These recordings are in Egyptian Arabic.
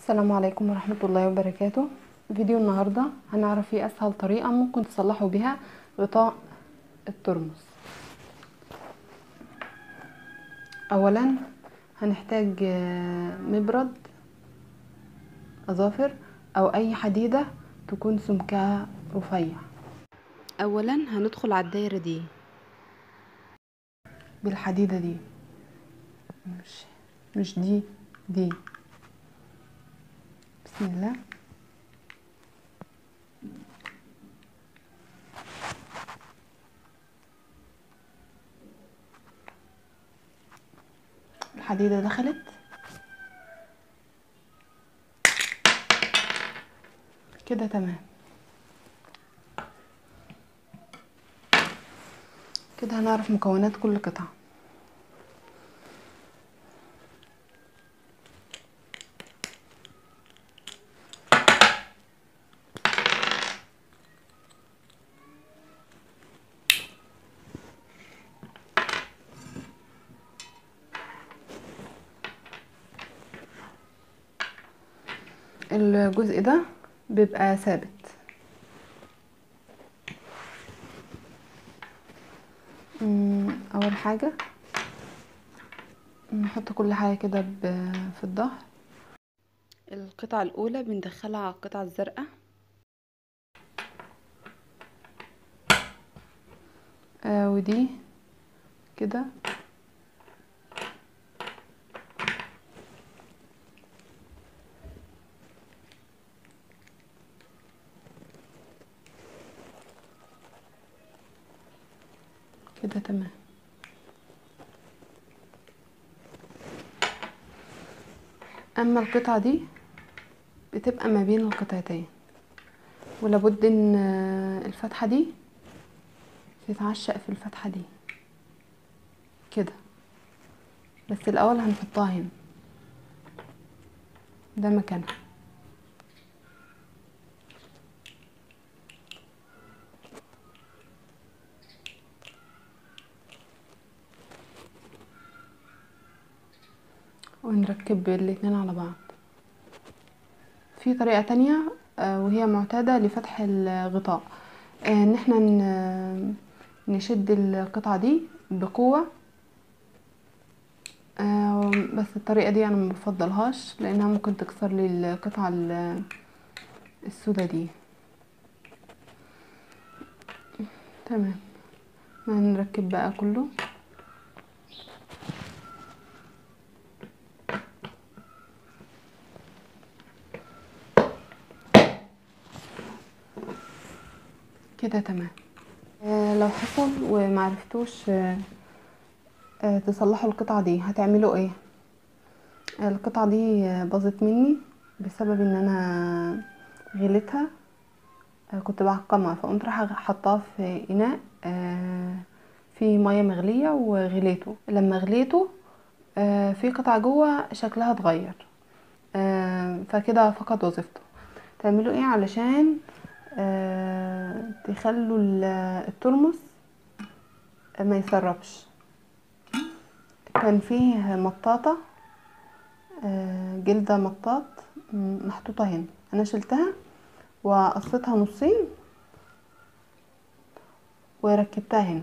السلام عليكم ورحمة الله وبركاته فيديو النهاردة هنعرف ايه اسهل طريقة ممكن تصلحوا بيها غطاء الترمس اولا هنحتاج آه، مبرد اظافر او اي حديدة تكون سمكها رفيع اولا هندخل على الدايرة دي بالحديدة دي مش مش دي دي بسم الله الحديدة دخلت كده تمام كده هنعرف مكونات كل قطعة الجزء ده بيبقى ثابت أمم، اول حاجة نحط كل حاجة كده ب- في الظهر القطعة الاولى بندخلها على القطعة الزرقاء آه ودي كده كده تمام اما القطعة دي بتبقى ما بين القطعتين ولابد ان آه، الفتحة دي تتعشق في الفتحة دي كده بس الاول هنحطها هنا ده مكانها ونركب الاتنين على بعض في طريقة تانية آه، وهي معتادة لفتح الغطاء آه، ان احنا ن- نشد القطعة دي بقوة آه، بس الطريقة دي انا مبفضلهاش لانها ممكن تكسر لي القطعة ال- السودا دي تمام هنركب بقى كله كده تمام آه لو حصل ومعرفتوش آه آه تصلحوا القطعة دي هتعملوا ايه آه القطعة دي آه، باظت مني بسبب ان انا غليتها آه كنت بعقمها فقمت رايحة حطاها في اناء آه في مية مغلية وغليته لما غليته آه في قطعة جوه شكلها اتغير آه فكده فقد وظيفته تعملوا ايه علشان آه تخلوا ال- الترمس ما يسربش كان فيه مطاطة آه جلدة مطاط م- محطوطة هنا انا شلتها وقصيتها نصين وركبتها هنا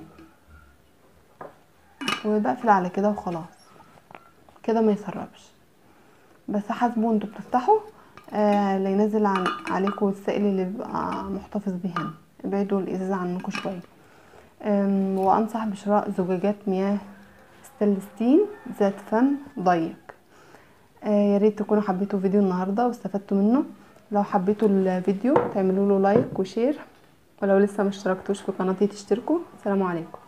وبقفل على كده وخلاص كده ما يسربش بس حاسبوا انتوا بتفتحوا آه لا ينزل عن عليكم السائل اللي بيبقى محتفظ بيه هنا ابعدوا الازازه عنكم شويه آم، وانصح بشراء زجاجات مياه ستانلستين ذات فم ضيق آه يا ريت تكونوا حبيتوا فيديو النهارده واستفدتوا منه لو حبيتوا الفيديو تعملوا له لايك وشير ولو لسه ما اشتركتوش في قناتي تشتركوا سلام عليكم